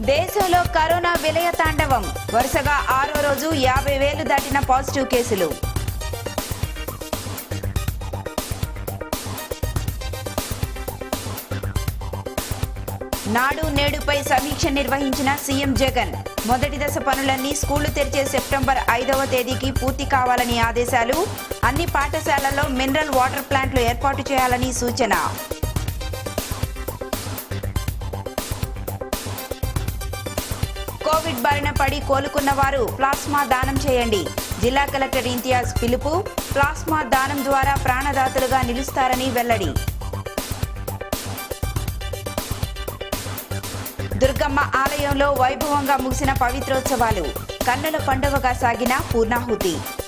దేశంలో కరోనా విలయ తాండవం వరుసగా ఆరో రోజు యాభై వేలు దాటిన పాజిటివ్ కేసులు నాడు నేడుపై సమీక్ష నిర్వహించిన సీఎం జగన్ మొదటి దశ పనులన్నీ స్కూళ్లు తెరిచే సెప్టెంబర్ ఐదవ తేదీకి పూర్తి కావాలని ఆదేశాలు అన్ని పాఠశాలల్లో మినరల్ వాటర్ ప్లాంట్లు ఏర్పాటు చేయాలని సూచన కోవిడ్ బారిన పడి కోలుకున్న వారు ప్లాస్మా దానం చేయండి జిల్లా కలెక్టర్ ఇంతియాజ్ పిలుపు ప్లాస్మా దానం ద్వారా ప్రాణదాతలుగా నిలుస్తారని వెల్లడి దుర్గమ్మ ఆలయంలో వైభవంగా ముగిసిన పవిత్రోత్సవాలు కన్నుల పండుగగా సాగిన పూర్ణాహుతి